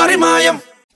പാറിമായം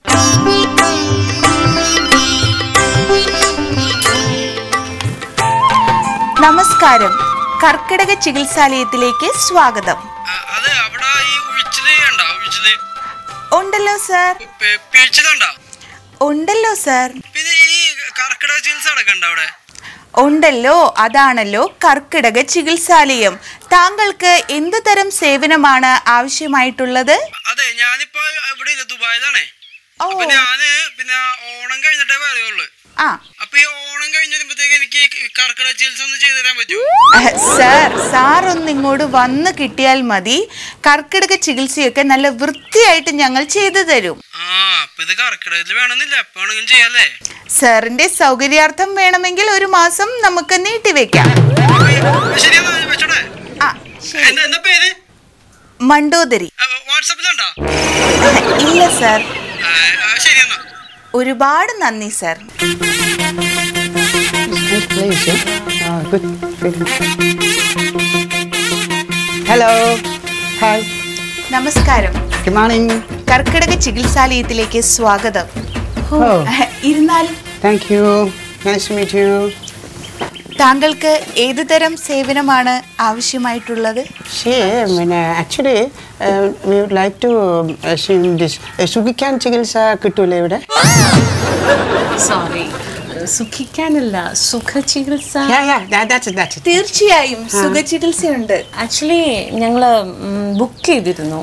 നമസ്കാരം കർക്കിടക ചികിത്സാലയത്തിലേക്ക് സ്വാഗതം അതെ അവിടെ ഈ ഉഴിച്ചില് ഉണ്ടോ ഉഴിച്ചില് ഉണ്ടല്ലോ സാർ പിഴിച്ചിലുണ്ടോ ഉണ്ടല്ലോ സാർ പിന്നെ ഈ കർക്കിടക ചികിത്സ നടക്കണ്ട അവിടെ ഉണ്ടല്ലോ അതാണല്ലോ കർക്കിടക ചികിത്സാലയം താങ്കൾക്ക് എന്തു തരം സേവനമാണ് ആവശ്യമായിട്ടുള്ളത് അതെ ഞാനിപ്പോ ഇവിടെ ഇല്ല ദുബായിലാണേ ഓ അപ്പൊ ഞാന് പിന്നെ ഓണം കഴിഞ്ഞിട്ടേ പറയുള്ളൂ ആ അപ്പൊ ഈ ഓണം കഴിഞ്ഞ് വരുമ്പത്തേക്ക് എനിക്ക് ഈ കർക്കിടക ചികിത്സ ഒന്ന് ചെയ്തു തരാൻ പറ്റുമോ അഹ്, സാർ സാർ ഒന്ന് ഇങ്ങോട്ട് വന്ന് കിട്ടിയാൽ മതി കർക്കിടക ചികിത്സയൊക്കെ നല്ല വൃത്തിയായിട്ട് ഞങ്ങൾ ചെയ്തു തരും ആ അപ്പൊ ഇത് കർക്കിടകത്തിൽ വേണമെന്നില്ല എപ്പോ വേണമെങ്കിലും ചെയ്യാല്ലേ സാറിന്റെ സൗകര്യാർത്ഥം വേണമെങ്കിൽ ഒരു മാസം നമുക്ക് നീട്ടിവെക്കാം അപ്പൊ ഈ- ശരിയെന്നാ വെച്ചോട്ടെ ആ ശരി എന്താ എന്താ പേര് മണ്ടോദരി ആ, വാട്സാപ്പിലുണ്ടോ ഇല്ല സാർ ആ, ആ, ശരിയെന്നാ ഒരുപാട് നന്ദി sir Nice place, yeah? Ah, good. Very good. Hello. Hi. നമസ്കാരം Good morning. കർക്കിടക ചികിത്സാലയത്തിലേക്ക് സ്വാഗതം Oh, ഇരുന്നാലും thank you. Nice to meet you. താങ്കൾക്ക് ഏതു തരം സേവനമാണ് ആവശ്യമായിട്ടുള്ളത് See, I mean, uh, actually, uh, we would like to uh, see this. Uh, സുഖിക്കാൻ ചികിത്സ കിട്ടൂലേ ഇവിടെ സോറി സുഖിക്കാനല്ല സുഖ ചികിത്സ Yeah, yeah, that, that's it, that's it. തീർച്ചയായും സുഖചികിത്സയുണ്ട് ആക്ച്വലി ഞങ്ങൾ ബുക്ക് ചെയ്തിരുന്നു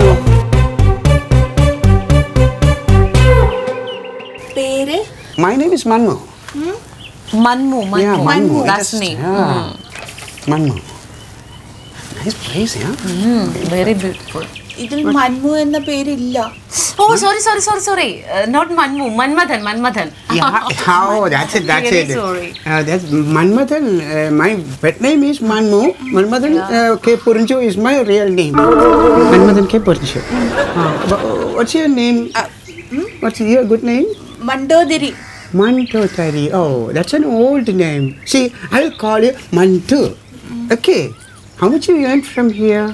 പേര് My name is Manmu. Manmu Yeah, Manmu Manmu. That's Just- name yeah. Manmu. Nice place, yeah? Very beautiful ഇതിൽ മന്മു എന്ന പേരില്ല oh sorry sorry sorry sorry not Manmu Manmadhan Manmadhan Yeah, oh, that's it, that's Really it. sorry. Uh, that's Manmathan. Uh, my pet name is Manmu. Manmathan uh, K. Purinju is my real name. Manmathan K. Purinju. Uh, wha- what's your name? What's your good name? Mandodari Mantotari. Oh, that's an old name. See, I'll call you Mantu. Okay. How much you earned from here?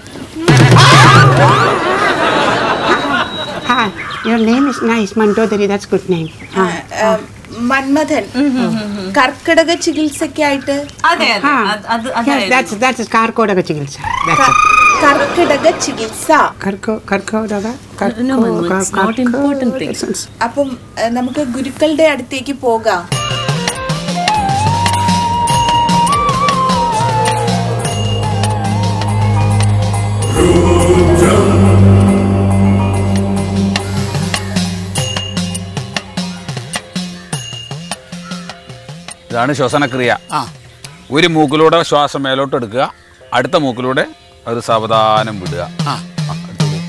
Hi, your name is nice, Mantotari. That's good name. Ah. Manmadhan കർക്കിടക ചികിത്സക്കായിട്ട് അതെ അതെ Ah. അത്- അത് Yes, അതായിരുന്നു that's that's Karkodaga Chikilsa. That's ക- it. കർക്കിടക ചികിത്സ Karko Karkodaga. Karko, No, no, it's Kar- not important thing. It's- it's- അപ്പം ഏഹ്, നമുക്ക് ഗുരുക്കളുടെ അടുത്തേക്ക് പോകാം ഇതാണ് ശ്വസനക്രിയ ഒരു മൂക്കിലൂടെ ശ്വാസം മേലോട്ട് എടുക്കുക അടുത്ത മൂക്കിലൂടെ അത് സാവധാനം വിടുക ആ, എടുത്തോളൂ.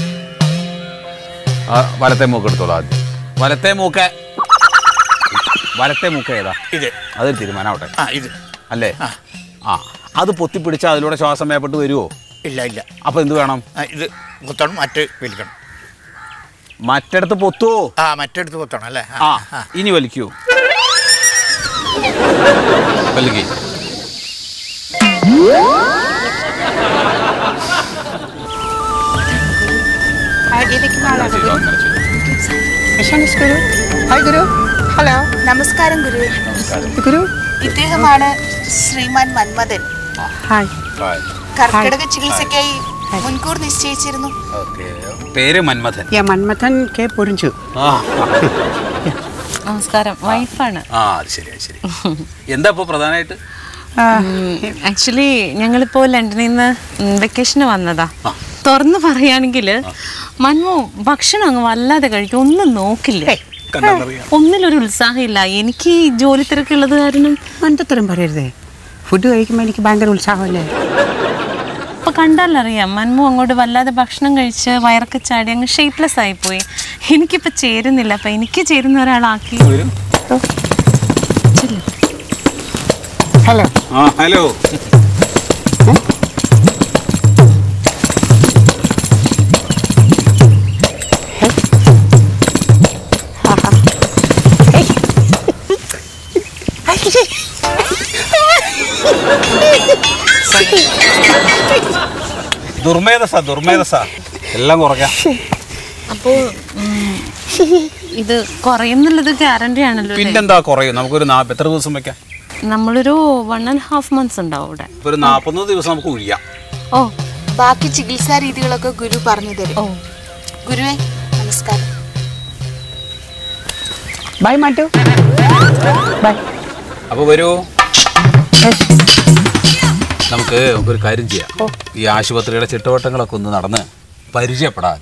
ആ, വലത്തെ മൂക്ക് എടുത്തോളൂ ആദ്യം വലത്തെ മൂക്ക് വലത്തെ മൂക്ക് ഏതാ ഇത് അതൊരു തീരുമാനമാവട്ടെ ആ ഇത് അല്ലേ ആ അത് പൊത്തിപ്പിടിച്ചാൽ അതിലൂടെ ശ്വാസം മേപ്പെട്ട് വരുമോ ഇല്ല ഇല്ല അപ്പൊ എന്ത് വേണം ആ, ഇത് കുത്തണം മറ്റ് വലിക്കണം മറ്റിടത്ത് പൊത്തുവോ ആ മറ്റെടുത്ത് കുത്തണം അല്ലേ ആ ഇനി വലിക്കൂ വലിക്കേ അങ്ങനെ ചെയ്തു, അങ്ങനെ ചെയ്തു. Ishan is Guru. Hi, Guru. Hello. നമസ്കാരം ഗുരു Guru. ഇദ്ദേഹമാണ് ശ്രീമാൻ മന്മഥൻ Hi. Bye. കർക്കിടക ചികിത്സയ്ക്കായി മുൻകൂർ നിശ്ചയിച്ചിരുന്നു Okay. പേര് Manmadhan Yeah, Manmathan K. Purinju. ആ നമസ്കാരം വൈഫാണ് ആ അത് ശരി അത് ശരി എന്താ ഇപ്പോൾ പ്രധാനമായിട്ട് ആക്ച്വലി ഞങ്ങളിപ്പോ ലണ്ടനിൽ നിന്ന് വെക്കേഷന് വന്നതാ തുറന്ന് പറയുകയാണെങ്കിൽ മന്മു ഭക്ഷണം അങ്ങ് വല്ലാതെ കഴിക്കും ഒന്നും നോക്കില്ല ഒന്നിലൊരു ഉത്സാഹമില്ല എനിക്ക് ഈ ജോലി തിരക്കുള്ളത് കാരണം മണ്ടത്തരം പറയരുതേ ഫുഡ് കഴിക്കുമ്പോൾ എനിക്ക് ഭയങ്കര ഉത്സാഹമല്ലേ ഇപ്പൊ കണ്ടാലറിയാം മന്മു അങ്ങോട്ട് വല്ലാതെ ഭക്ഷണം കഴിച്ച് വയറൊക്കെ ചാടി അങ്ങ് ഷേപ്ലെസ് ആയിപ്പോയി എനിക്കിപ്പോ ചേരുന്നില്ല അപ്പൊ എനിക്ക് ചേരുന്ന ഒരാളാക്കി ചെല്ല്. ഹലോ ആ ഹലോ ദുർമേധസ ദുർമേധസ എല്ലാം കുറയ്ക്കാം അപ്പോൾ ഇത് കുറയുന്നുള്ളത് ഗ്യാരണ്ടി ആണല്ലോ അല്ലേ? പിന്നെന്താ കുറയും നമുക്കൊരു നാ- എത്ര ദിവസം വെക്കാം നമ്മളൊരു വൺ ആൻഡ് ഹാഫ് മന്ത്സ് ഉണ്ടാവും അവിടെ ഇപ്പൊ ഒരു നാൽപ്പത്തൊന്ന് ദിവസം നമുക്ക് ഒഴിയാം ഓ ബാക്കി ചികിത്സാ രീതികളൊക്കെ ഗുരു പറഞ്ഞു തരും ഓ ഗുരുവേ നമസ്കാരം Bye, Mantu. Bye. അപ്പൊ വരൂ നമുക്ക് ഒരു കാര്യം ചെയ്യാം ഈ ആശുപത്രിയുടെ ചിട്ടവട്ടങ്ങളൊക്കെ ഒന്ന് നടന്ന് പരിചയപ്പെടാതെ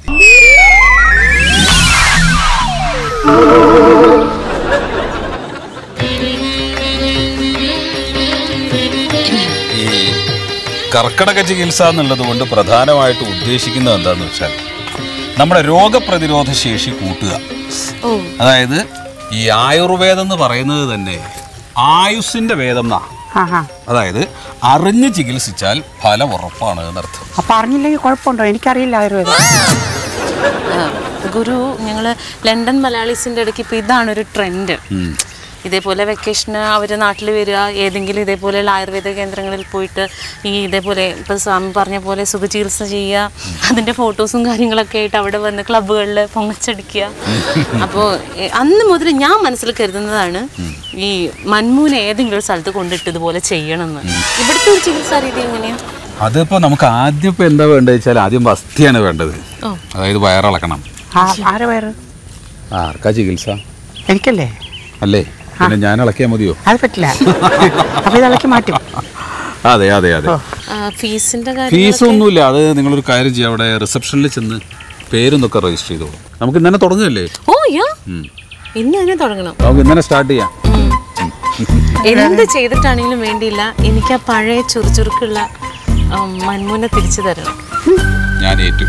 ഈ കർക്കടക ചികിത്സ എന്നുള്ളത് കൊണ്ട് പ്രധാനമായിട്ട് ഉദ്ദേശിക്കുന്നത് എന്താന്ന് വെച്ചാൽ നമ്മുടെ രോഗപ്രതിരോധ ശേഷി കൂട്ടുക ഓ അതായത് ഈ ആയുർവേദം എന്ന് പറയുന്നത് തന്നെ ആയുസ്സിന്റെ വേദം എന്നാ ആഹാ അതായത് അറിഞ്ഞ് ചികിത്സിച്ചാൽ ഫലം ഉറപ്പാണ് എന്നർത്ഥം അപ്പൊ അറിഞ്ഞില്ലെങ്കിൽ കുഴപ്പമുണ്ടോ എനിക്കറിയില്ല ആയുർവേദം ആ, ഗുരു ഞങ്ങൾ ലണ്ടൻ മലയാളീസിൻ്റെ ഇടയ്ക്ക് ഇപ്പോൾ ഇതാണ് ഒരു ട്രെൻഡ് ഇതേപോലെ വെക്കേഷന് അവർ നാട്ടിൽ വരിക ഏതെങ്കിലും ഇതേപോലെയുള്ള ആയുർവേദ കേന്ദ്രങ്ങളിൽ പോയിട്ട് ഈ ഇതേപോലെ ഇപ്പോൾ സ്വാമി പറഞ്ഞ പോലെ സുഖചികിത്സ ചെയ്യുക അതിൻ്റെ ഫോട്ടോസും കാര്യങ്ങളൊക്കെ ആയിട്ട് അവിടെ വന്ന് ക്ലബ്ബുകളിൽ പൊങ്ങച്ചടിക്കുക അപ്പോൾ അന്ന് മുതൽ ഞാൻ മനസ്സിൽ കരുതുന്നതാണ് ഈ മന്മൂനെ ഏതെങ്കിലും ഒരു സ്ഥലത്ത് കൊണ്ടിട്ട് ഇതുപോലെ ചെയ്യണമെന്ന് ഇവിടുത്തെ ഒരു ചികിത്സാ രീതി എങ്ങനെയാണ് അതിപ്പോ നമുക്ക് ആദ്യം ഇപ്പൊ എന്താ വേണ്ടത് വെച്ചാൽ ആദ്യം വസ്തിയാണ് വേണ്ടത് ഓ. അതായത് വയറിളക്കണം ആ ആരെ വയറ് ആർക്കാ ചികിത്സ എനിക്കല്ലേ അല്ലേ പിന്നെ ഞാൻ ഇളക്കിയാൽ മതിയോ അത് പറ്റില്ല അപ്പൊ ഇതൊക്കെ മാറ്റും അതെ അതെ അതെ ഫീസിൻ്റെ ഫീസ് കാര്യം ഒന്നുമില്ല അത് നിങ്ങളൊരു കാര്യം ചെയ്യാം അവിടെ റിസപ്ഷനിൽ ചെന്ന് പേരൊന്നൊക്കെ രജിസ്റ്റർ ചെയ്തോളൂ നമുക്ക് ഇന്നെ തുടങ്ങുകയല്ലേ ഓ യാ ഇന്ന് തന്നെ തുടങ്ങണം നമുക്ക് ഇന്നെ സ്റ്റാർട്ട് ചെയ്യാം എന്ത് ചെയ്തിട്ടാണെങ്കിലും വേണ്ടിയില്ല എനിക്ക് ആ പഴയ ചുറുചുറുക്കുള്ള ഉം, മന്മൂനെ തിരിച്ചു തരണം ഞാൻ ഏറ്റു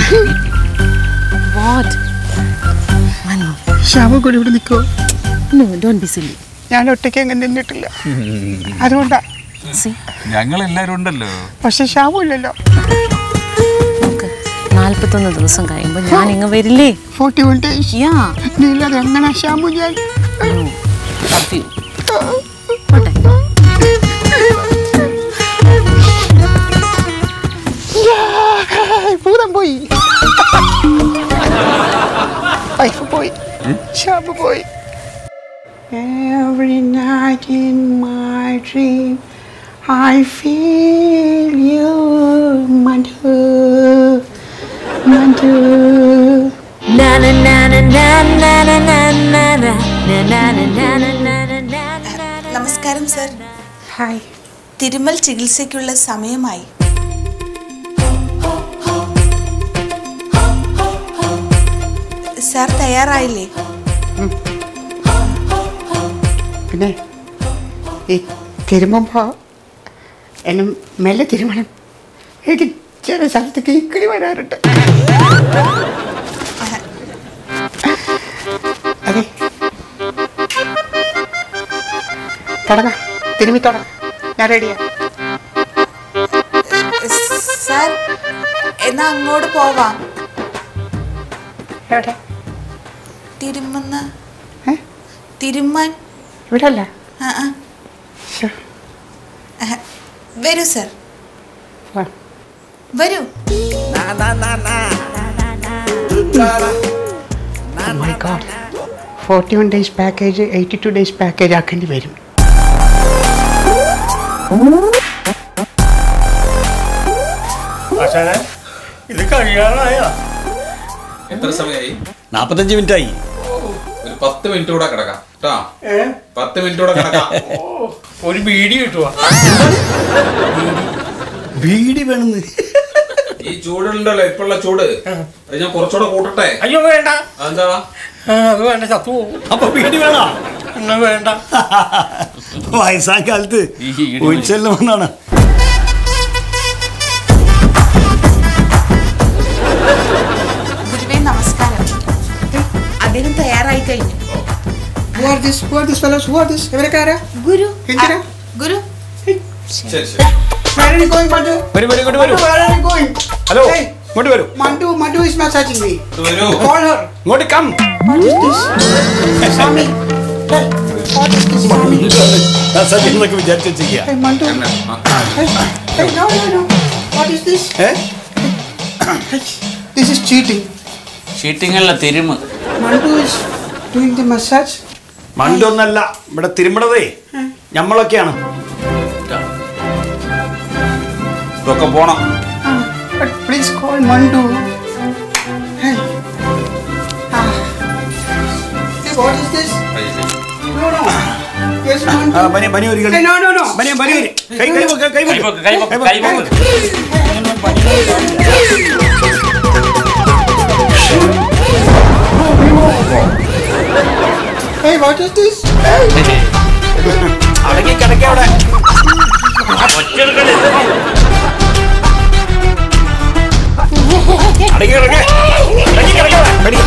വാട്ട് മന്മു ശവം കൂടി ഇവിടെ നിൽക്കുമോ നോ ഡോണ്ട് ബി സില്ലി ഞാൻ ഒറ്റയ്ക്ക് അങ്ങനെ നിന്നിട്ടില്ല അതുകൊണ്ടാ സി ഞങ്ങൾ എല്ലാവരും ഉണ്ടല്ലോ പക്ഷെ ശവം ഇല്ലല്ലോ നോക്ക് നാൽപ്പത്തൊന്ന് ദിവസം കഴിയുമ്പോൾ ഞാൻ ഇങ്ങ് വരില്ലേ ഫോർട്ടി വൺ ഡേയ്സ് യാ നീ ഇല്ലാതെ എങ്ങനെ ശാമു ഞാൻ ലവ് യു പോട്ടെ ഭൂതം പോയി വൈഫ് പോയി ശാമു പോയി Every night in my dream I feel you, Madhu, Madhu. നമസ്കാരം സർ Hi. തിരുമൽ ചികിത്സയ്ക്കുള്ള സമയമായി സാർ തയ്യാറായില്ലേ പിന്നെ ഈ തിരുമ്പുമ്പോൾ എന്നെ മെല്ലെ തിരുമണം എനിക്ക് ചില സ്ഥലത്തേക്ക് ഇക്കിളി വരാറുണ്ട് അതെ തുടങ്ങാം തിരുമ്മി തുടങ്ങാം ഞാൻ റെഡിയാ സാർ എന്നാ അങ്ങോട്ട് പോവാം എവിടെ തിരുമുന്ന ഏ? തിരുമാൻ ഇവിടെ അല്ല ആ ആ ശ്ശോ. അഹ. വരൂ സർ വാ. വരൂ my god forty one days package eighty two days package ആക്കേണ്ടി വരും ഇത് കഴിയാറായ എത്ര സമയമായി നാപ്പത്തഞ്ച് മിനിറ്റായി ഒരു പത്ത് മിനിറ്റ് കൂടെ കിടക്കാം കേട്ടാ പത്ത് മിനിറ്റ് കൂടെ കിടക്കാം ഒരു ബീഡി കിട്ടുക ബീഡി വേണമെന്ന് ഈ ചൂടുണ്ടല്ലോ ഇപ്പോഴുള്ള ചൂട് അത് ഞാൻ കുറച്ചുകൂടെ കൂട്ടട്ടെ അയ്യോ വേണ്ട അതെന്താ ആ, അത് വേണ്ട ചത്തു പോകും അപ്പൊ ബീഡി വേണോ എന്നാ വേണ്ട വയസ്സാം കാലത്ത് ഈ ഈടി ഒഴിച്ചെല്ലാം വന്നാണ് ഗുരുവേ നമസ്കാരം അദ്ദേഹം തയ്യാറായി കഴിഞ്ഞു Who are this? Who are these fellows? Who are this? ഇവരൊക്കെ ആരാ? ഗുരു എന്തിനാ? ആ, ഗുരു ശരി ശരി Where are you going, Mandu? വരൂ വരൂ ഇങ്ങോട്ട് വരൂ Mandu, where are you going? Hello Hey, ഇങ്ങോട്ട് വരൂ Mandu, Mandu is massaging me. ഇത് വരൂ Call her. ഇങ്ങോട്ട് come What is this? Swami. Hey, what is this, Swami? സത്യം എന്നൊക്കെ വിചാരിച്ചു ചെയ്യാ Hey, Mandu. Hey, hey, no, no, no. What is this? ഏ Hey, this is cheating. ഷീറ്റിങ്ങല്ല തിരുമ് Mandu is doing the massage. മണ്ടൊന്നല്ല ഇവിടെ തിരുമ്പടതേ ഞമ്മളൊക്കെയാണ് ഇതൊക്കെ പോണം Ah, but please call Mandu. Hey. Ah. Hey, what is this? No, no. Yes, Mandu. ആ, ബനി ബനി ഒരു കളി Hey, no, no, no. ബനി ബനി ഒരു കൈ കൈ വെക്ക്, കൈ വെക്ക്. കൈപ്പൊക്ക് കൈപ്പൊക്ക് കൈപ്പൊക്ക് Hey, what is this? അടങ്ങി കിടക്ക അവിടെ ഒറ്റെടുക്കല് അടങ്ങി കിടക്ക അടങ്ങി കിടക്ക അവിടെ. ബനി.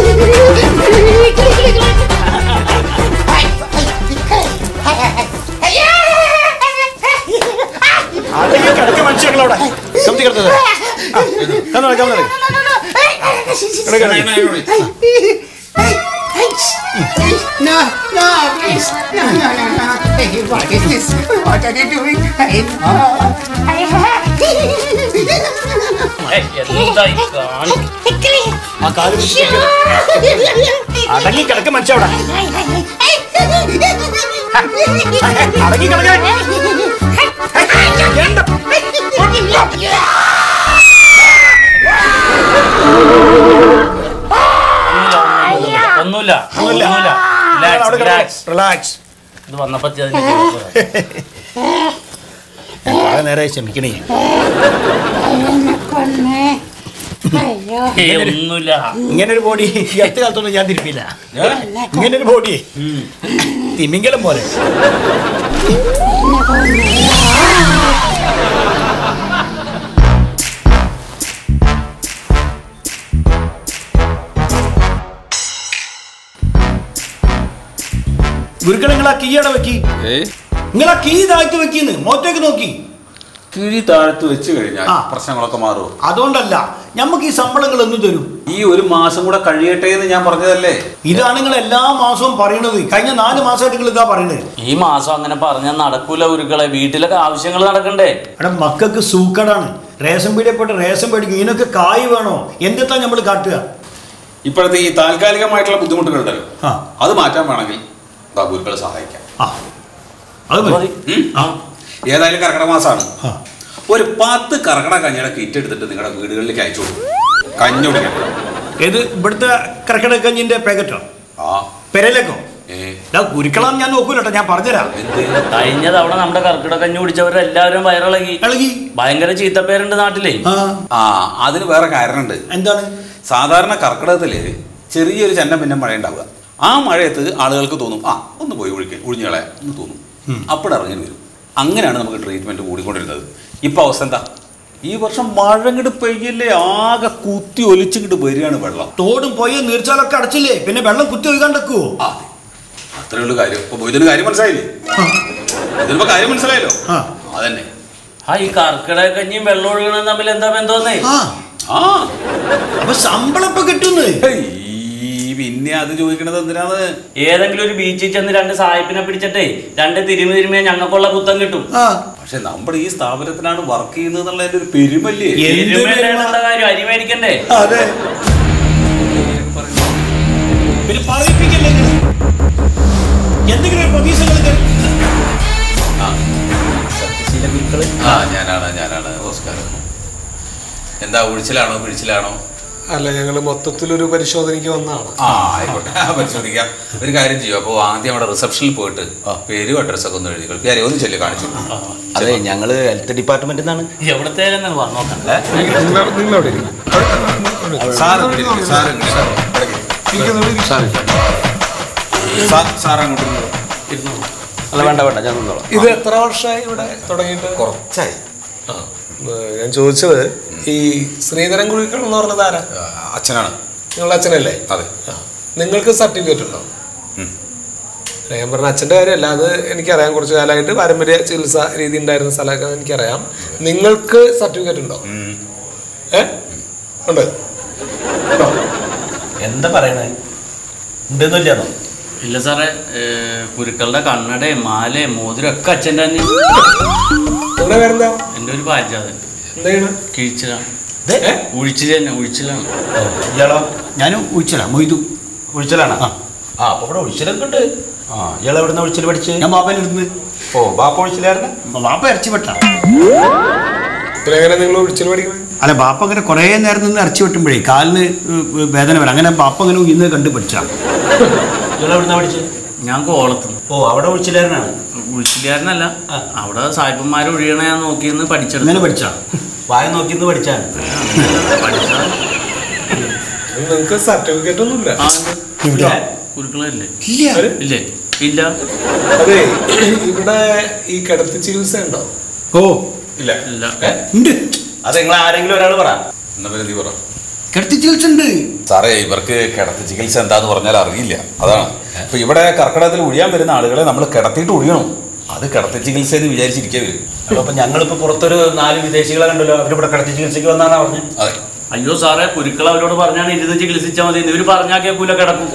അടങ്ങി കിടക്ക മനുഷ്യങ്ങളവിടെ കമ്പി കിടത്തത് കന്നു കന്നു No, no, please. No, no, no, no. Hey, what is this? What are you doing? Hey, no. എന്തായി കാണി ആ കാല് പിടിച്ച് അടങ്ങി കിടക്ക മനുഷ്യ അവിടെ അടങ്ങി കിടക്ക ഒന്നുമില്ല ഒന്നുമില്ല അവിടെ റിലാക്സ് റിലാക്സ് ഇത് വന്നപ്പോ അതിന്റെ കുഴപ്പമില്ല. കുറെ നേരമായി ക്ഷമിക്കണേ ഏയ് ഒന്നുമില്ല ഇങ്ങനെ ഒരു ബോഡി ഈ അടുത്ത കാലത്തൊന്നും ഞാൻ തിരുപ്പില്ല ഇങ്ങനെ ഒരു ബോഡി തിമിങ്കലം പോലെ ഗുരുക്കൾ നിങ്ങൾ ആ കീ അവിടെ വെക്കി ഏയ് നിങ്ങൾ ആ കീ താഴ്ത്തി വെക്കിന്ന് മോത്തേക്ക് നോക്കി കിഴി താഴത്ത് വെച്ച് കഴിഞ്ഞാൽ ആ. പ്രശ്നങ്ങളൊക്കെ മാറുമോ അതുകൊണ്ടല്ല നമുക്ക് ഈ ശമ്പളങ്ങൾ എന്ന് തരും ഈ ഒരു മാസം കൂടെ കഴിയട്ടെ എന്ന് ഞാൻ പറഞ്ഞതല്ലേ ഇതാണ് നിങ്ങൾ എല്ലാ മാസവും പറയണത് കഴിഞ്ഞ നാല് മാസമായിട്ട് നിങ്ങൾ ഇതാ പറയണത് ഈ മാസം അങ്ങനെ പറഞ്ഞാൽ നടക്കൂല ഉരുക്കളെ വീട്ടിലൊക്കെ ആവശ്യങ്ങൾ നടക്കണ്ടേ എടാ മക്കൾക്ക് സൂക്കടാണ് റേഷൻ പീടിയപ്പെട്ട റേഷൻ പേടിക്കും ഇതിനൊക്കെ കായ് വേണോ എന്തെത്താ നമ്മൾ കാട്ടുക ഇപ്പോഴത്തെ ഈ താൽക്കാലികമായിട്ടുള്ള ബുദ്ധിമുട്ടുകളുണ്ടല്ലോ ആ. അത് മാറ്റാൻ വേണമെങ്കിൽ ഗുരുക്കളെ സഹായിക്കാം ആ അത് മതി ഉം? ആ ഏതായാലും കർക്കിടക മാസമാണ് ആ. ഒരു പത്ത് കർക്കിടക കഞ്ഞിയുടെ കിറ്റ് എടുത്തിട്ട് നിങ്ങളുടെ വീടുകളിലേക്ക് അയച്ചു കൊടുക്കും കഞ്ഞി കുടിക്കണം ഏത് ഇവിടുത്തെ കർക്കിടക കഞ്ഞിന്റെ പാക്കറ്റോ ആ പെരയിലേക്കോ ഏ ഇതാ ഗുരുക്കളാന്ന് ഞാൻ നോക്കൂല കേട്ടോ ഞാൻ പറഞ്ഞുതരാം എന്ത് കഴിഞ്ഞ തവണ നമ്മുടെ കർക്കിടക കഞ്ഞി കുടിച്ചവരെല്ലാവരും വയറിളകി ഇളകി ഭയങ്കര ചീത്തപ്പേരുണ്ട് നാട്ടിലേ ആ ആ അതിന് വേറെ കാരണമുണ്ട് എന്താണ് സാധാരണ കർക്കിടകത്തില് ചെറിയൊരു ചെന്ന പിന്നെ മഴ ഉണ്ടാവുക ആ മഴയത്ത് ആളുകൾക്ക് തോന്നും ആ ഒന്ന് പോയി ഒഴിക്കുക ഒഴിഞ്ഞുകളെ എന്ന് തോന്നും അപ്പോൾ ഇറങ്ങി വരും അങ്ങനെയാണ് നമുക്ക് ട്രീറ്റ്മെന്റ് കൂടിക്കൊണ്ടിരുന്നത് ഇപ്പൊ അവസ്ഥ എന്താ ഈ വർഷം മഴ ഇങ്ങോട്ട് പെയ്യല്ലേ ആകെ കുത്തി ഒലിച്ചിങ്ങോട്ട് വരികയാണ് വെള്ളം തോടും പോയി നീർച്ചാലൊക്കെ അടച്ചില്ലേ പിന്നെ വെള്ളം കുത്തി ഒഴുകാണ്ടക്കുവോ ആ അത്രേ ഉള്ളൂ കാര്യം ഇപ്പൊ ഇതിന് കാര്യം മനസ്സിലായില്ലേ ഇതിനിപ്പോ കാര്യം മനസ്സിലായല്ലോ ആ. അതന്നെ ആ ഈ കർക്കിടക കഞ്ഞിയും വെള്ളം ഒഴുകണം തമ്മിൽ എന്താ ബന്ധമെന്നേ ആ ആ അപ്പൊ ശമ്പളം ഇപ്പൊ കിട്ടുന്നേ ഹേയ്, പിന്നെ അത് ചോദിക്കണത് എന്തിനാന്ന് ഏതെങ്കിലും ഒരു ബീച്ചിൽ ചെന്ന് രണ്ട് സായിപ്പിനെ പിടിച്ചിട്ടേ രണ്ട് തിരുമി തിരുമിയ ഞങ്ങൾക്കുള്ള കുത്തം കിട്ടും ആ പക്ഷെ നമ്മൾ ഈ സ്ഥാപനത്തിലാണ് വർക്ക് ചെയ്യുന്നത് എന്നുള്ളതിന്റെ ഒരു പെരുമല്ലേ എന്ത് തിരുമേണ്ട കാര്യം അരി മേടിക്കണ്ടേ അതെ പിന്നെ പറയിപ്പിക്കല്ലേ ഇങ്ങള്? എന്തെങ്കിലും ഒരു പ്രതീക്ഷകൾക്ക് ആ ഞാനാണ് ഞാനാണ് ഓസ്കാർ എന്താ ഒഴിച്ചിലാണോ പിഴിച്ചിലാണോ അല്ല ഞങ്ങൾ മൊത്തത്തിലൊരു പരിശോധനയ്ക്ക് വന്നതാണ് ആ ആയിക്കോട്ടെ ആ, പരിശോധിക്കാം ഒരു കാര്യം ചെയ്യും അപ്പോൾ ആദ്യം അവിടെ റിസപ്ഷനിൽ പോയിട്ട് പേരും അഡ്രസ്സൊക്കെ ഒന്ന് എഴുതി പേരെ ഒന്ന് ചെല്ലു കാണിച്ചു അതെ ഞങ്ങള് ഹെൽത്ത് ഡിപ്പാർട്ട്മെന്റിൽ നിന്നാണ് എവിടത്തെ പറഞ്ഞു നോക്കാം നിങ്ങളവിടെ ഇരിക്കും. സാർ ഇവിടെ ഇരിക്ക്, സാർ ഇങ്ങ് സാർ ഇവിടെ ഇരിക്ക്. സാർ ഇരിക്ക്. സാർ സാർ അങ്ങോട്ട് ഇരുന്നോ. അല്ല വേണ്ട വേണ്ട ഞാൻ നിന്നോളാം ഇത് എത്ര വർഷമായി ഇവിടെ തുടങ്ങിയിട്ട് കുറച്ചായി ആ. ഏഹ് ഞാൻ ചോദിച്ചത് ഈ ശ്രീധരൻ കുഴിക്കൾ എന്ന് പറഞ്ഞത് ആരാ ആ, അച്ഛനാണ് നിങ്ങളുടെ അച്ഛനല്ലേ അതെ ആ. നിങ്ങൾക്ക് സർട്ടിഫിക്കറ്റ് ഉണ്ടോ ഉം. അല്ല, ഞാൻ പറഞ്ഞ അച്ഛൻ്റെ കാര്യമല്ല അത് എനിക്കറിയാം കുറച്ച് കാലമായിട്ട് പാരമ്പര്യ ചികിത്സ രീതി ഉണ്ടായിരുന്ന സ്ഥലമൊക്കെ എനിക്കറിയാം നിങ്ങൾക്ക് സർട്ടിഫിക്കറ്റ് ഉണ്ടോ ഉം. ഏ ഉണ്ട് ഉണ്ടോ എന്താ പറയണേ ഉണ്ടെന്നില്ലാന്നോ ഇല്ല സാറേ ഏ, കുരുക്കളുടെ കണ്ണടയും മാലയും മോതിരം ഒക്കെ അച്ഛൻ്റെ തന്നെ നിങ്ങളുടെ പേരെന്താ എൻ്റെ ഒരു പാചകം എന്താ ചെയ്യണേ കിഴിച്ചതാണ് ഉഴിച്ചിൽ തന്നെ ഉഴിച്ചിലാണ് ഇയാളോ ഞാനും ഉച്ചല മൊയ്തു ഉഴിച്ചിലാണോ ആ. ആ അപ്പൊ ഇവിടെ ഉഴിച്ചിലൊക്കെ ഉണ്ട് ആ ഇയാൾ എവിടുന്ന ഉഴിച്ചിൽ പഠിച്ച് ഞാൻ ബാപ്പയിലിരുന്ന് ഓ ബാപ്പ ഉഴിച്ചിലായിരുന്നു ബാപ്പ ഇറച്ചി വെട്ടാ പിന്നെ എങ്ങനെ നിങ്ങൾ ഒഴിച്ചിൽ പഠിക്കുന്നത് അല്ല ബാപ്പ അങ്ങനെ കുറേ നേരം നിന്ന് ഇറച്ചി വെട്ടുമ്പോഴേ കാലിന് ഏഹ് വേദന വരാം അങ്ങനെ ബാപ്പ അങ്ങനെ ഇന്ന് കണ്ട് പഠിച്ചാണ് ഇയാൾ എവിടുന്ന പഠിച്ച് ഞാൻ കോളത്തുനിന്ന് ഓ അവിടെ ഉഴിച്ചിലായിരുന്നാണ് ഉഴിച്ചിലാരനല്ല അവിടെ സാഹിബന്മാർ ഒഴിയണ ഞാൻ നോക്കിയെന്ന് അങ്ങനെ പഠിച്ചെടുത്ത് പഠിച്ചാ വായ നോക്കിന്ന് പഠിച്ചാണ് പഠിച്ചാ നിങ്ങൾക്ക് സർട്ടിഫിക്കറ്റ് ഒന്നുമില്ല ആ ഉണ്ട്. ഇവിടെ കുരുക്കളല്ലേ ഇല്ല ഇല്ലേ ഇല്ല അതെ ഇവിടെ ഈ കിടത്തി ചികിത്സ ഉണ്ടോ ഓ ഇല്ല ഇല്ല ഉണ്ട് അത് നിങ്ങൾ ആരെങ്കിലും ഒരാൾ പറ എന്നാ പിന്നെ നീ പറ കിടത്തി ചികിത്സ ഉണ്ട് സാറേ ഇവർക്ക് കിടത്തി ചികിത്സ എന്താന്ന് പറഞ്ഞാൽ അറിയില്ല അതാണ് ഇപ്പൊ ഇവിടെ കർക്കിടകത്തിൽ ഒഴിയാൻ വരുന്ന ആളുകളെ നമ്മൾ കിടത്തിയിട്ട് ഒഴിയണം അത് കിടത്തി ചികിത്സ എന്ന് വിചാരിച്ചിരിക്കവര് അപ്പൊ ഞങ്ങളിപ്പോ പുറത്തൊരു നാല് വിദേശികളെ കണ്ടല്ലോ അവരിവിടെ കിടത്തി ചികിത്സയ്ക്ക് വന്നാണ് പറഞ്ഞത് അതെ അയ്യോ സാറേ കുരുക്കൾ അവരോട് പറഞ്ഞാണ് ഇരുന്ന് ചികിത്സിച്ചാൽ മതി ഇവര് പറഞ്ഞാൽ കേൾക്കൂല കിടക്കും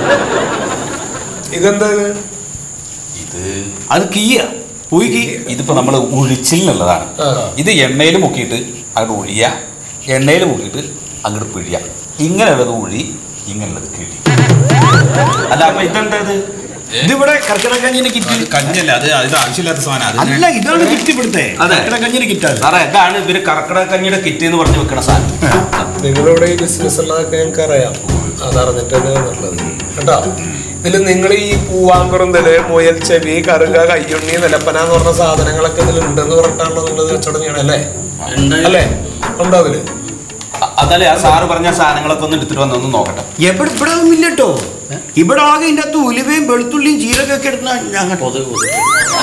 ഇതെന്താ ഇത് ഇത് അത് കീയ പോയി കീ ഇതിപ്പോ നമ്മൾ ഒഴിച്ചിലുള്ളതാണ് ആ. ഇത് എണ്ണയിൽ മുക്കിയിട്ട് അങ്ങോട്ട് ഒഴിയ എണ്ണയിൽ മുക്കിയിട്ട് അങ്ങോട്ട് പിഴിയ ഇങ്ങനെയുള്ളത് ഒഴി ഇങ്ങനെയുള്ളത് കിഴി അല്ല അപ്പൊ ഇതെന്താ ഇത് ഇതിവിടെ കർക്കിടക കഞ്ഞിന് കിറ്റ് കഞ്ഞല്ല അത് ഇത് ആവശ്യമില്ലാത്ത സാധനം അല്ല ഇതാണ് കിറ്റ് ഇവിടുത്തെ അതെ. കർക്കിടക കഞ്ഞിന് കിറ്റാണ് സാറേ ഇതാണ് ഇവര് കർക്കിടക കഞ്ഞിയുടെ കിറ്റ് എന്ന് പറഞ്ഞ് വെക്കണ സാധനം നിങ്ങളിവിടെ ഈ ബിസിനസ് ഉള്ളതൊക്കെ ഞങ്ങൾക്ക് അറിയാം അതറിഞ്ഞിട്ട് നല്ലത് കേട്ടോ ഇതിൽ നിങ്ങൾ ഈ പൂവാങ്കുറുന്തല് മുയൽ ചെവി കറുക കയ്യുണ്ണി നിലപ്പന എന്ന് പറഞ്ഞ സാധനങ്ങളൊക്കെ ഇതിൽ ഉണ്ടെന്ന് പറഞ്ഞിട്ടാണല്ലോ നിങ്ങൾ ഇത് കച്ചവടം അല്ലേ എന്തായാലും അല്ലേ ഉണ്ടോ അതില് അ- അതല്ലേ ആ സാറ് പറഞ്ഞ സാധനങ്ങളൊക്കെ ഒന്ന് എടുത്തിട്ട് വന്നൊന്ന് നോക്കട്ടെ എവിടെ ഇവിടെ ഒന്നും ഇല്ല കേട്ടോ ഇവിടെ ആകെ ഇതിൻ്റെ അകത്ത് ഉലുവയും വെളുത്തുള്ളിയും ജീരകമൊക്കെ എടുത്ത ഞങ്ങൾ പൊതുവെ പൊതുവെ.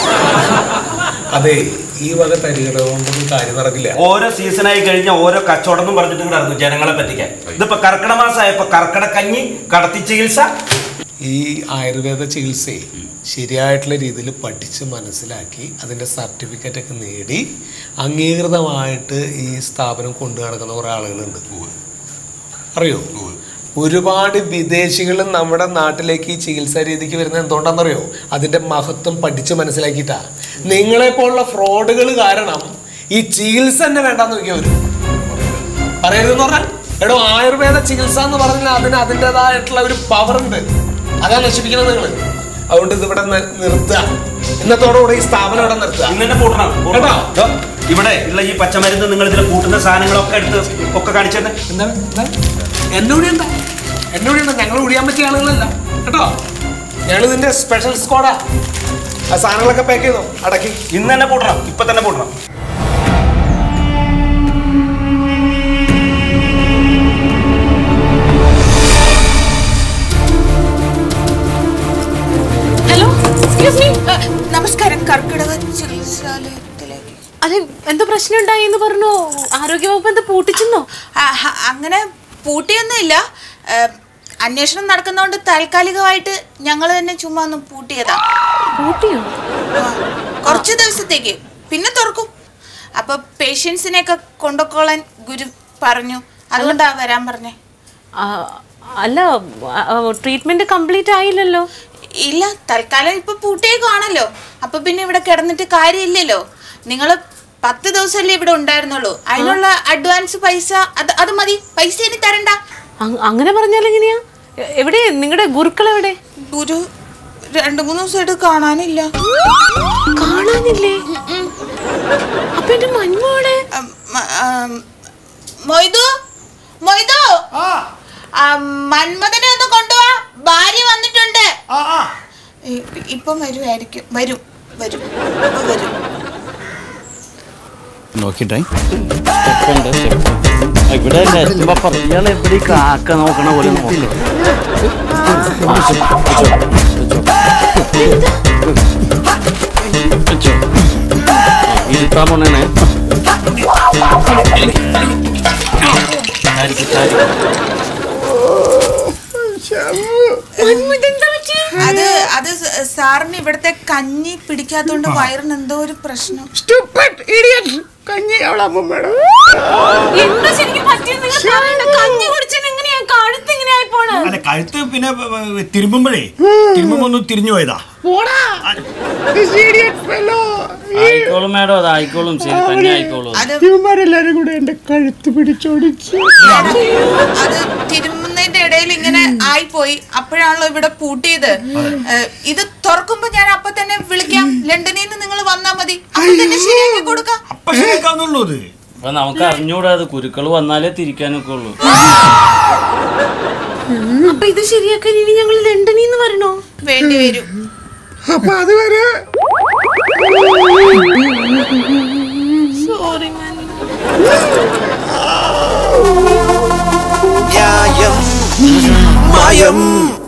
അതെ ഈ വക തരികട കൊണ്ടൊന്നും കാര്യം നടക്കില്ല ഓരോ സീസണായി കഴിഞ്ഞാൽ ഓരോ കച്ചവടം എന്ന് പറഞ്ഞിട്ട് ഇങ്ങോട്ട് ഇറങ്ങും ജനങ്ങളെ പറ്റിക്കാൻ ഇതിപ്പോ കർക്കിടക മാസമായപ്പോ കർക്കിടക കഞ്ഞി കടത്തി ചികിത്സ ഈ ആയുർവേദ ചികിത്സയെ ശരിയായിട്ടുള്ള രീതിയിൽ പഠിച്ച് മനസ്സിലാക്കി അതിൻ്റെ സർട്ടിഫിക്കറ്റ് ഒക്കെ നേടി അംഗീകൃതമായിട്ട് ഈ സ്ഥാപനം കൊണ്ടു നടക്കുന്ന കുറേ ആളുകളുണ്ട് അറിയോ ഒരുപാട് വിദേശികൾ നമ്മുടെ നാട്ടിലേക്ക് ഈ ചികിത്സാ രീതിക്ക് വരുന്നത് എന്തുകൊണ്ടാണെന്നറിയോ അതിൻ്റെ മഹത്വം പഠിച്ച് മനസ്സിലാക്കിയിട്ടാ നിങ്ങളെപ്പോലുള്ള ഫ്രോഡുകൾ കാരണം ഈ ചികിത്സ തന്നെ വേണ്ടാന്ന് വെക്കാൻ വരും പറയരുതെന്ന് പറഞ്ഞാൽ എടോ ആയുർവേദ ചികിത്സ എന്ന് പറഞ്ഞാൽ അതിന് അതിൻ്റെതായിട്ടുള്ള ഒരു പവർ ഉണ്ട് അതാ നശിപ്പിക്കുന്നത് നിങ്ങൾ അതുകൊണ്ട് ഇത് ഇവിടെ നി- നിർത്തുക ഇന്നത്തോടുകൂടി ഈ സ്ഥാപനം ഇവിടെ നിർത്തുക ഇന്ന് തന്നെ പൂട്ടണം പൂട്ടണം. കേട്ടോ? ദോ, ഇവിടെ ഉള്ള ഈ പച്ചമരുന്ന് നിങ്ങൾ ഇതിൽ കൂട്ടുന്ന സാധനങ്ങളൊക്കെ എടുത്ത് ഒക്കെ കാണിച്ചെന്നെ എന്താണ് എന്താണ് എന്നോട് എന്താ എന്നോട് എന്താ ഞങ്ങൾ ഒഴിയാൻ പറ്റിയ ആളുകളല്ല കേട്ടോ ഞങ്ങൾ ഇതിന്റെ സ്പെഷ്യൽ സ്ക്വാഡാ ആ സാധനങ്ങളൊക്കെ പാക്ക് ചെയ്തോ അടക്കി ഇന്ന് തന്നെ പൂട്ടണം ഇപ്പൊ തന്നെ പൂട്ടണം ഹലോ എക്സ്ക്യൂസ് മീ നമസ്കാരം കർക്കിടക ചികിത്സാലയത്തിലേക്ക് അതെ എന്തോ പ്രശ്നം ഉണ്ടായി എന്ന് പറഞ്ഞു ആരോഗ്യവകുപ്പ് എന്താ പൂട്ടിച്ചെന്നോ ആ, ഹ, അങ്ങനെ പൂട്ടിയൊന്നുമില്ല ഏ, അന്വേഷണം നടക്കുന്നതുകൊണ്ട് താൽക്കാലികമായിട്ട് ഞങ്ങൾ തന്നെ ചുമ്മാ ഒന്ന് പൂട്ടിയതാ പൂട്ടിയോ ആ, കുറച്ച് ദിവസത്തേക്ക് പിന്നെ തുറക്കും അപ്പൊ പേഷ്യൻസിനെയൊക്കെ കൊണ്ടുപോയിക്കോളാൻ ഗുരു പറഞ്ഞു അതുകൊണ്ടാ വരാൻ പറഞ്ഞേ ആ, അല്ല ട്രീറ്റ്മെന്റ് കംപ്ലീറ്റ് ആയില്ലല്ലോ ഇല്ല തൽക്കാലം ഇപ്പൊ പൂട്ടിയേക്കാണല്ലോ അപ്പൊ പിന്നെ ഇവിടെ കിടന്നിട്ട് കാര്യമില്ലല്ലോ നിങ്ങൾ പത്ത് ദിവസമല്ലേ ഇവിടെ ഉണ്ടായിരുന്നുള്ളൂ അതിനുള്ള അഡ്വാൻസ് പൈസ അത് അത് മതി പൈസ ഇനി തരണ്ട അങ്- അങ്ങനെ പറഞ്ഞാൽ എങ്ങനെയാ എ- എവിടെ നിങ്ങളുടെ ഗുരുക്കൾ എവിടെ ഗുരു രണ്ടു മൂന്ന് ദിവസമായിട്ട് കാണാനില്ല കാണാനില്ലേ അപ്പൊ എന്റെ മന്മോടെ അം, മ- ആം, മൊയ്തു മൊയ്തു ആ, മന്മഥനെ ഒന്ന് കൊണ്ടുവാ ഭാര്യ വന്നിട്ടുണ്ട് ഇ- ഇപ്പം വരുമായിരിക്കും വരും വരും ഇപ്പൊ വരും നോക്കിട്ടെ ഇവിടെ എത്തുമ്പോ പറയാൾ എവിടെ ഈ കാക്ക നോക്കണ പോലെ നോക്കണം ഇരുത്താൻ പോണേ അത് അത് സ- സാറിന് ഇവിടുത്തെ കഞ്ഞി പിടിക്കാത്തോണ്ട് വയറിന് എന്തോ ഒരു പ്രശ്നം കഞ്ഞി അവളെ അമ്മമ്മയുടെ എന്താ ശരിക്കും പറ്റിയത് നിങ്ങൾ പറയണ്ട കഞ്ഞി കുടിച്ചാൽ എങ്ങനെയാ കഴുത്ത് ഇങ്ങനെ ആയി പോണ അല്ല കഴുത്ത് പിന്നെ തിരുമ്പുമ്പോഴേ തിരുമ്പുമ്പോ ഒന്ന് തിരിഞ്ഞു പോയതാ This idiot fellow. ആയിക്കോളും മേഡം അത് ആയിക്കോളും ശരി തന്നെ ആയിക്കോളും അത് ഇവന്മാരെല്ലാരും കൂടെ എന്റെ കഴുത്ത് പിടിച്ചോടിച്ച് അത് തിരുമുന്നതിന്റെ ഇടയിൽ ഇങ്ങനെ ആയിപ്പോയി അപ്പോഴാണല്ലോ ഇവിടെ പൂട്ടിയത് ഏഹ്, ഇത് തുറക്കുമ്പോ ഞാൻ അപ്പൊ തന്നെ വിളിക്കാം ലണ്ടനിൽ നിന്ന് നിങ്ങൾ വന്നാ മതി അപ്പൊ തന്നെ ശരിയാക്കി കൊടുക്കാം അപ്പൊ ശരിയാക്കാന്നുള്ളൂ ഇത് അപ്പൊ നമുക്ക് അറിഞ്ഞൂടാ അത് കുരുക്കൾ വന്നാലേ തിരിക്കാനൊക്കെ ഉള്ളൂ അപ്പൊ ഇത് ശരിയാക്കാൻ ഇനി ഞങ്ങൾ ലണ്ടനിൽ നിന്ന് വരണോ വേണ്ടി വരും അപ്പൊ അതുവരെ സോറി മാൻ ന്യായം മായം